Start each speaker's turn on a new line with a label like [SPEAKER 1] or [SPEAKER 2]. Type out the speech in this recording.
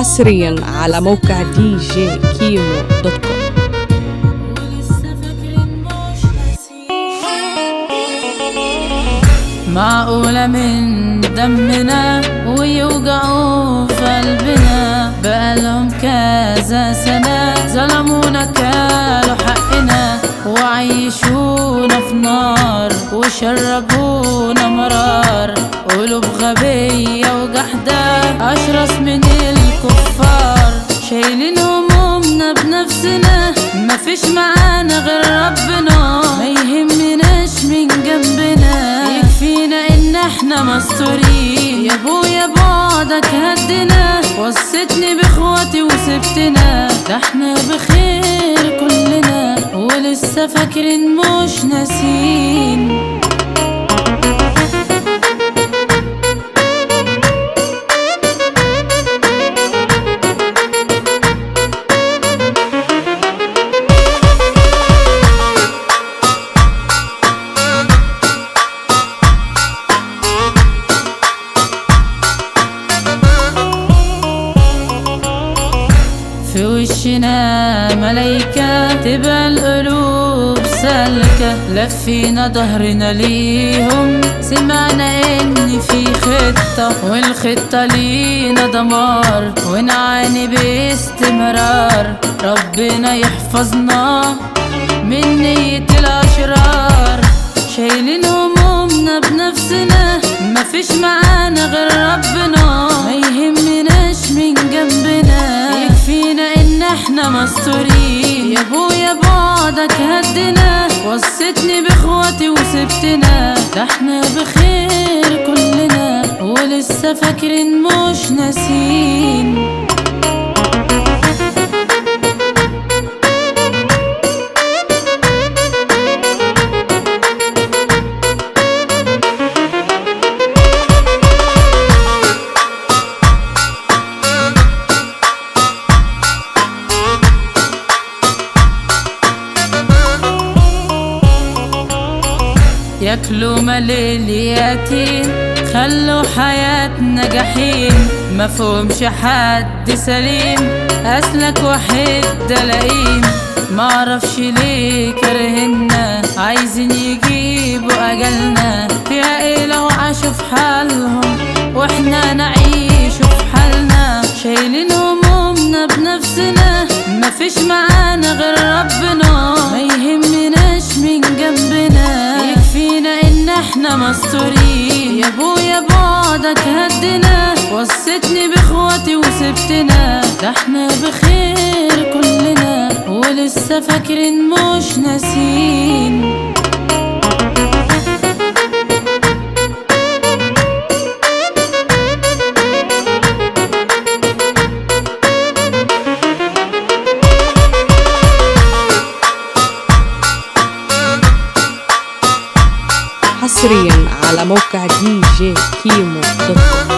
[SPEAKER 1] حصريا على موقع دي جي كيمو دوت كوم
[SPEAKER 2] ولسه فاكرين مش معقولة من دمنا ويوجعوا في قلبنا بقالهم كذا سنة ظلمونا كالوا حقنا وعيشونا في نار وشربونا مرار قلوب غبية وجحدة أشرس من الكفار شايلين همومنا بنفسنا مفيش معانا غير ربنا ما يهمناش من جنبنا يكفينا ان احنا مستورين يا ابويا بعدك هدنا وصيتني باخواتي وسبتنا ده احنا بخير كلنا ولسه فاكرين مش ناسين في وشنا ملايكة تبقى القلوب سالكة لفينا ظهرنا ليهم سمعنا ان في خطة والخطة لينا دمار ونعاني باستمرار ربنا يحفظنا من نية الأشرار شايلين همومنا بنفسنا مفيش معانا غير ربنا ما يهمناش من جنبنا يكفينا ان احنا مستورين يا ابويا بعدك هدنا وصيتني باخواتي وسبتنا ده احنا بخير كلنا ولسه فاكرين مش ناسين ياكلوا مال اليتيم خلوا حياتنا جحيم مفهومش حد سليم اسلك واحد دلقيم معرفش ليه كرهنا عايزين يجيبوا اجلنا فيها ايه لو عاشوا في حالهم واحنا نعيش في حالنا شايلين همومنا بنفسنا مفيش معانا غير ربنا ما يهمناش من جنبنا يكفينا ان احنا مستورين يا ابويا بعدك هدنا وصيتني باخواتي وسبتنا ده احنا بخير كلنا ولسه فاكرين مش ناسين
[SPEAKER 1] حصريا على موقع دي جي كيمو دوت كوم